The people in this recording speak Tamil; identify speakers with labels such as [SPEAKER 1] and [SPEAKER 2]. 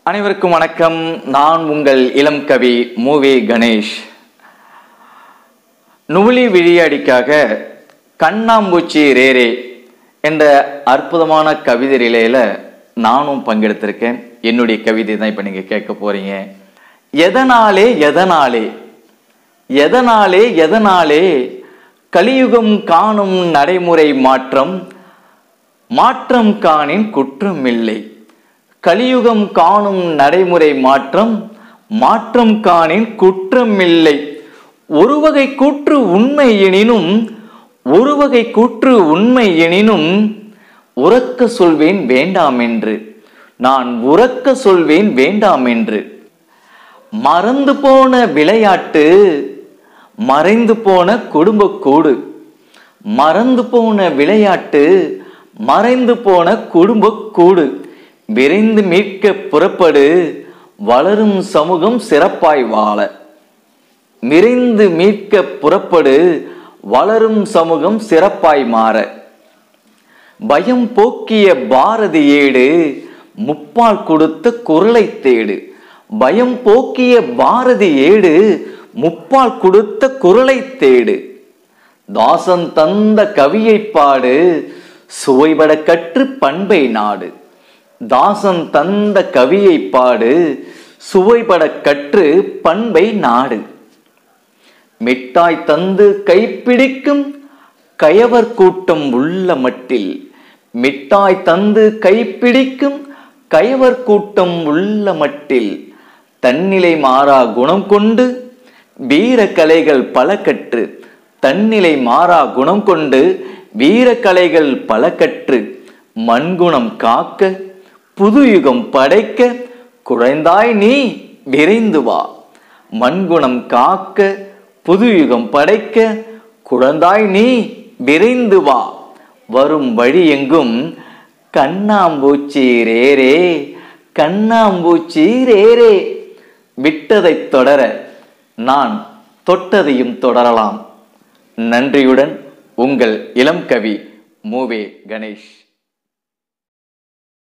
[SPEAKER 1] அனைவருக்கும் வணக்கம் நான் உங்கள் இளம் கவி மூவே கணேஷ் நுவலி விழியாடிக்காக கண்ணாம்பூச்சி ரேரே என்ற அற்புதமான கவிதை ரிலேல நானும் பங்கெடுத்திருக்கேன் என்னுடைய கவிதை தான் இப்போ நீங்கள் கேட்க போறீங்க எதனாலே எதனாலே எதனாலே எதனாலே கலியுகம் காணும் நடைமுறை மாற்றம் மாற்றம் காணின் குற்றமில்லை கலியுகம் காணும் நடைமுறை மாற்றம் மாற்றம் காணின் குற்றமில்லை ஒரு வகை கூற்று உண்மை எனினும் ஒரு வகை கூற்று உண்மை எனினும் உறக்க சொல்வேன் வேண்டாம் என்று நான் உறக்க சொல்வேன் வேண்டாம் என்று மறந்து போன விளையாட்டு மறைந்து போன குடும்ப கூடு மறந்து போன விளையாட்டு மறைந்து போன குடும்ப கூடு விரைந்து மீட்க புறப்படு வளரும் சமூகம் சிறப்பாய் வாழ விரைந்து மீட்க புறப்படு வளரும் சமூகம் சிறப்பாய் மாற பயம் போக்கிய பாரதி ஏடு முப்பால் கொடுத்த குரலை தேடு பயம் போக்கிய பாரதி ஏடு முப்பால் கொடுத்த குரலை தேடு தாசன் தந்த கவியை பாடு சுவைபட கற்று பண்பை நாடு தாசன் தந்த கவியை பாடு சுவைபட கற்று பண்பை நாடு மிட்டாய் தந்து கைப்பிடிக்கும் கயவர் கூட்டம் உள்ள மட்டில் மிட்டாய் தந்து கைப்பிடிக்கும் கயவர் கூட்டம் உள்ள மட்டில் தன்னிலை மாறா குணம் கொண்டு வீர கலைகள் பல கற்று தன்னிலை மாறா குணம் கொண்டு வீர கலைகள் பல கற்று மண்குணம் காக்க புது யுகம் படைக்க குழைந்தாய் நீ விரைந்து வா மண்குணம் காக்க புது யுகம் படைக்க குழந்தாய் நீ விரைந்து வா வரும் வழி எங்கும் கண்ணாம்பூச்சி ரேரே கண்ணாம்பூச்சி ரேரே விட்டதைத் தொடர நான் தொட்டதையும் தொடரலாம் நன்றியுடன் உங்கள் இளம் கவி மூவே கணேஷ்